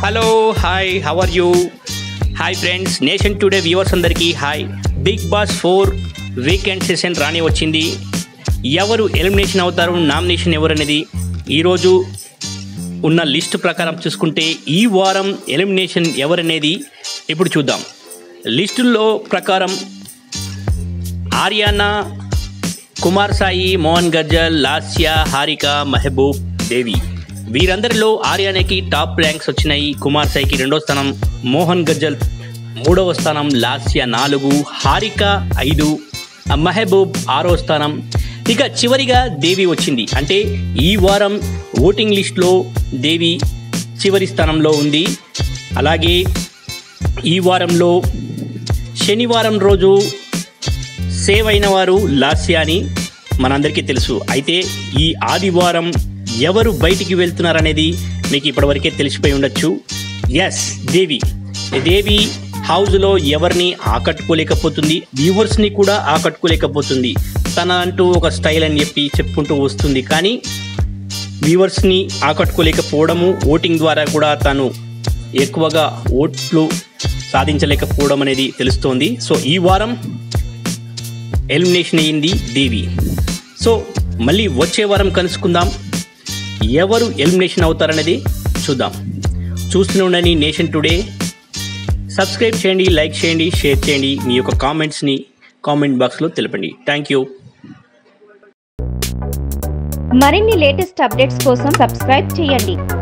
hello hi how are you hi friends nation today viewers అందరికీ hi big boss four weekend session రాని వచ్చింది ఎవరు elimination అవుతారు nomination ఎవరు అనేది ఈరోజు ఉన్న లిస్ట్ ప్రకారం చూసుకుంటే ఈ వారం ఎలిమినేషన్ ఎవరనేది ఇప్పుడు చూద్దాం లిస్టుల్లో ప్రకారం ఆర్యానా కుమార్ సాయి మోహన్ గజ్జల్ లాస్య హారిక మెహబూబ్ దేవి వీరందరిలో ఆర్యానాకి టాప్ ర్యాంక్స్ వచ్చినాయి కుమార్ సాయికి రెండో స్థానం మోహన్ గజ్జల్ మూడవ స్థానం లాస్య నాలుగు హారిక ఐదు మెహబూబ్ ఆరో స్థానం ఇక చివరిగా దేవి వచ్చింది అంటే ఈ వారం ఓటింగ్ లిస్ట్లో దేవి చివరి స్థానంలో ఉంది అలాగే ఈ వారంలో శనివారం రోజు సేవ్ అయిన వారు లాస్య అని మనందరికీ తెలుసు అయితే ఈ ఆదివారం ఎవరు బయటికి వెళ్తున్నారనేది మీకు ఇప్పటివరకే తెలిసిపోయి ఉండొచ్చు ఎస్ దేవి దేవి హౌస్లో ఎవరిని ఆకట్టుకోలేకపోతుంది వ్యూవర్స్ని కూడా ఆకట్టుకోలేకపోతుంది తన అంటూ ఒక స్టైల్ అని చెప్పి చెప్పుకుంటూ వస్తుంది కానీ వ్యూవర్స్ని ఆకట్టుకోలేకపోవడము ఓటింగ్ ద్వారా కూడా తను ఎక్కువగా ఓట్లు సాధించలేకపోవడం అనేది తెలుస్తోంది సో ఈ వారం ఎలిమినేషన్ అయ్యింది దేవి సో మళ్ళీ వచ్చే వారం కలుసుకుందాం ఎవరు ఎలిమినేషన్ అవుతారనేది చూద్దాం చూస్తూనే ఉండండి నేషన్ టుడే సబ్స్క్రైబ్ చేయండి లైక్ చేయండి షేర్ చేయండి మీ యొక్క కామెంట్స్ని కామెంట్ బాక్స్లో తెలపండి థ్యాంక్ యూ మరిన్ని లేటెస్ట్ అప్డేట్స్ కోసం సబ్స్క్రైబ్ చేయండి